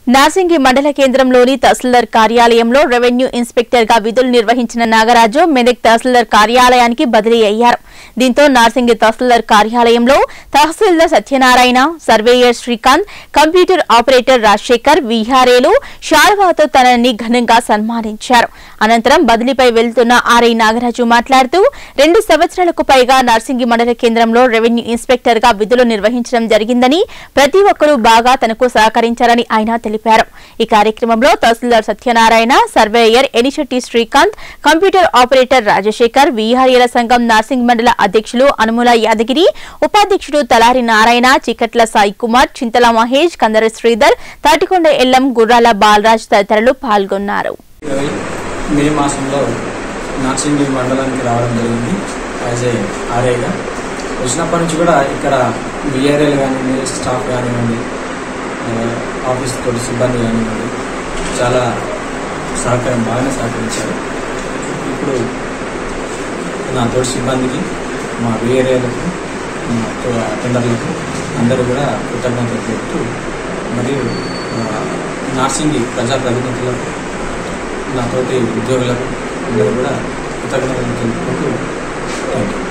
నార్సింగి మండల కేంద్రంలోని తహసీల్దార్ కార్యాలయంలో రెవెన్యూ ఇన్స్పెక్టర్ గా విధులు నిర్వహించిన నాగరాజు మెదక్ తహసీల్దార్ కార్యాలయానికి బదిలీ అయ్యారు దీంతో నార్సింగి తహసీల్దార్ కార్యాలయంలో తహసీల్దార్ Satyanarayana surveyor Srikanth computer operator Rajasekhar విహారేలు షాల్వాతో తనని ఘనంగా సన్మానించారు అనంతరం బదిలీపై వెళ్తున్న ఆర్ఐ నాగరాజు మాట్లాడుతూ రెండు సంవత్సరాలకు పైగా నార్సింగి మండల కేంద్రంలో రెవెన్యూ ఇన్స్పెక్టర్ గా విధులు నిర్వహించడం జరిగిందని ప్రతి ఒక్కరూ బాగా తనకు సహకరించారని ఆయన తెలిపారు ఈ కార్యక్రమంలో తహసీల్దార్ Satyanarayana surveyor Enisetti Srikanth computer operator Rajasekhar విహారీల సంఘం నార్సింగ్ మండల అధ్యక్షులు అనుముల యాదగిరి ఉపాధ్యక్షుడు తలారి నారాయణ చికట్ల సాయి కుమార్ చింతల మహేష్ కందర శ్రీధర్ తాటికొండ ఎల్లం గుర్రాల బాలరాజ్ తదితరులు పాల్గొన్నారు ఇరవై మే మాసంలో నార్సింగి మండలానికి రావడం జరిగింది యాజ్ ఏ ఆర్ఐగా వచ్చినప్పటి నుంచి కూడా ఇక్కడ విఆర్ఏలు కానివ్వండి స్టాఫ్ కానివ్వండి ఆ, ఆఫీస్ తోటి సిబ్బంది కానివ్వండి చాలా సహకారం బాగానే సహకరించారు ఇప్పుడు నా తోటి సిబ్బందికి మా విఆర్ఏలకు మా తో- అటెండర్లకు అందరూ కూడా కృతజ్ఞతలు చెప్తూ మరియు ఆ, నార్సింగి ప్రజాప్రతినిధులకు నాతోటి ఉద్యోగులకు అందరూ కూడా కృతజ్ఞతలు తెలుపుకుంటూ థ్యాంక్ యూ